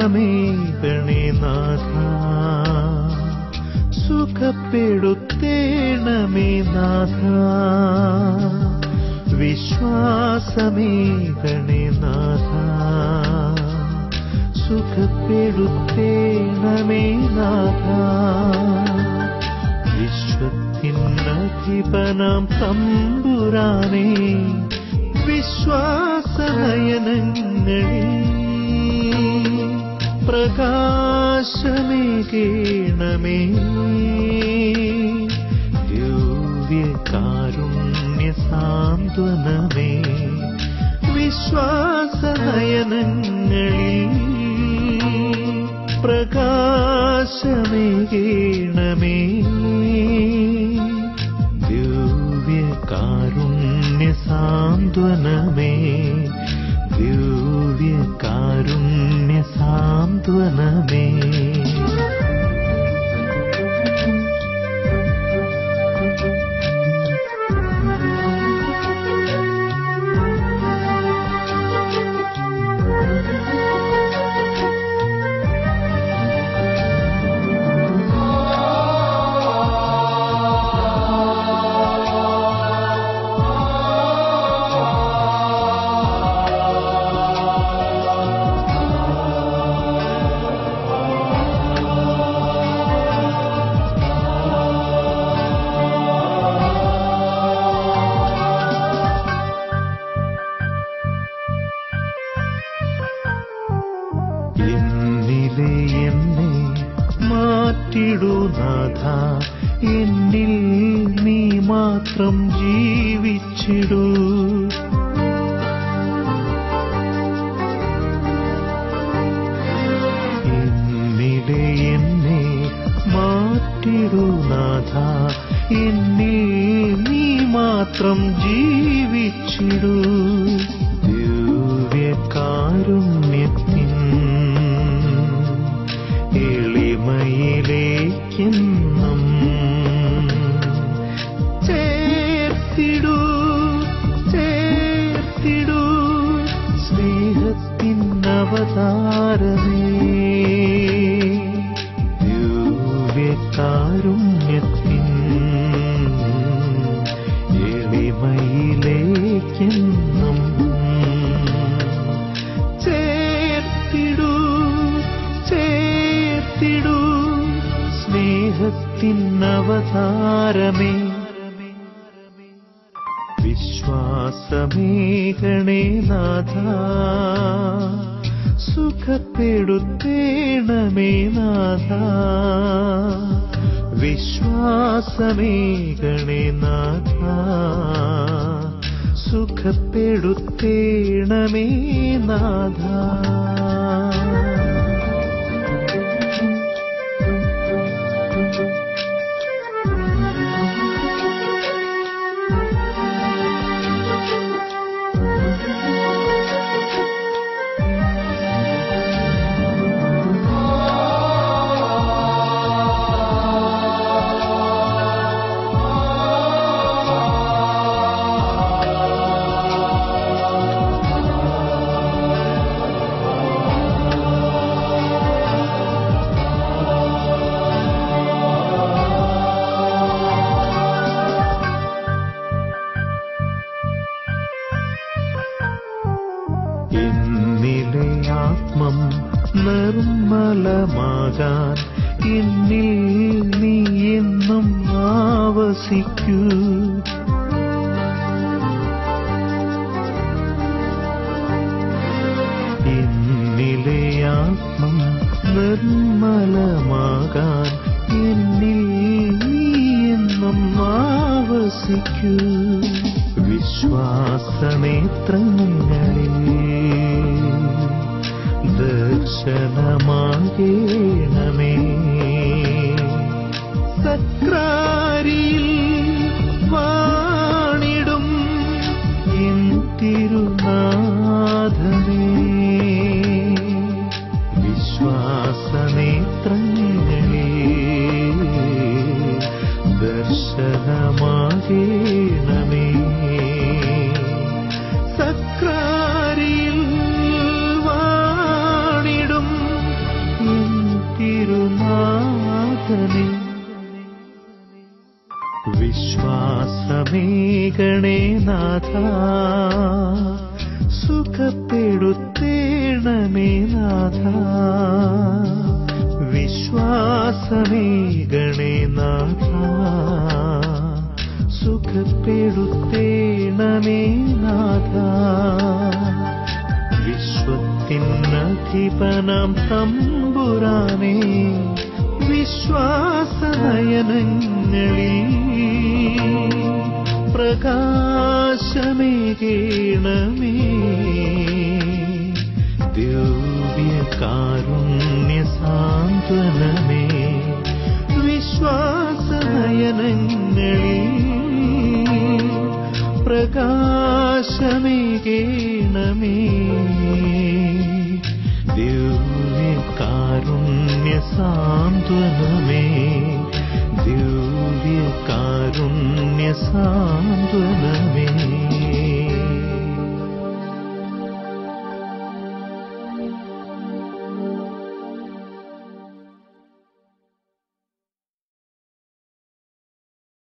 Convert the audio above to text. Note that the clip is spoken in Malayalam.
വിശ്വാസമേകണേ നാഥ സുഖപ്പെടുത്തേണമേ നാഥ വിശ്വാസമേകണേ നാഥ സുഖപ്പെടുത്തേണമേ നാഥ വിശ്വത്തിനധിപനാം തമ്പുരാനേ വിശ്വാസനയനങ്ങളിൽ പ്രകാശമേകേണമേ ദിവ്യകാരുണ്യ സാന്ത്വനമേ വിശ്വാസനയനങ്ങളിൽ പ്രകാശമേകേണമേ ദിവ്യകാരുണ്യ സാന്ത്വനമേ ദിവ്യകാരുണ്യ സാന്ത്വനമേ എന്നിലെ എന്നെ മാറ്റിടുനാഥ എന്നിൽ നീ മാത്രം ജീവിച്ചിടൂ എന്നിലെ എന്നെ മാറ്റിടുനാഥ എന്നിൽ നീ മാത്രം ജീവിച്ചിടൂ ദിവ്യകാരുണ്യത്തിൻ എളിമയിലേക്കെന്നും ചേർത്തിടൂ ചേർത്തിടൂ സ്നേഹത്തിൻ അവതാരമേ ദിവ്യകാരുണ്യത്തിൻ എളിമയിലേക്കെന്നും ചേർത്തിടൂ ചേർത്തിടൂ സ്നേഹത്തിൻ അവതാരമേ വിശ്വാസമേകണേ നാഥ സുഖപ്പെടുത്തേണമേ നാഥ വിശ്വാസമേകണേ നാഥ സുഖപ്പെടുത്തേണമേ നാഥ എന്നിലെ ആത്മം നിർമ്മലമാകാൻ എന്നിൽ നീ എന്നും ആവസിക്കൂ എന്നിലെ ആത്മം നിർമ്മലമാകാൻ എന്നിൽ നീ എന്നും ആവസിക്കൂ വിശ്വാസനേത്രങ്ങളിൽ ദർശനമാകേണമേ സക്രാരിയിൽ വാണിടും എൻ തിരുനാഥനേ വിശ്വാസനേത്രങ്ങളിൽ ദർശനമാകേണമേ സക്രാരിയിൽ വാണിടും വിശ്വാസമേകണേ നാഥ സുഖപ്പെടുത്തേണമേ നാഥ വിശ്വാസമേകണേ നാഥ സുഖപ്പെടുത്തേണമേ നാഥ വിശ്വത്തിനധിപനം തമ്പുരാനേ വിശ്വാസനയനങ്ങളിൽ പ്രകാശമേകേണമേ ദിവ്യകാരുണ്യ സാന്ത്വനമേ വിശ്വാസനയനങ്ങളിൽ പ്രകാശമേകേണമേ ദിവ്യകാരുണ്യ സാന്ത്വനമേ ദിവ്യകാരുണ്യ സാന്ത്വനമേ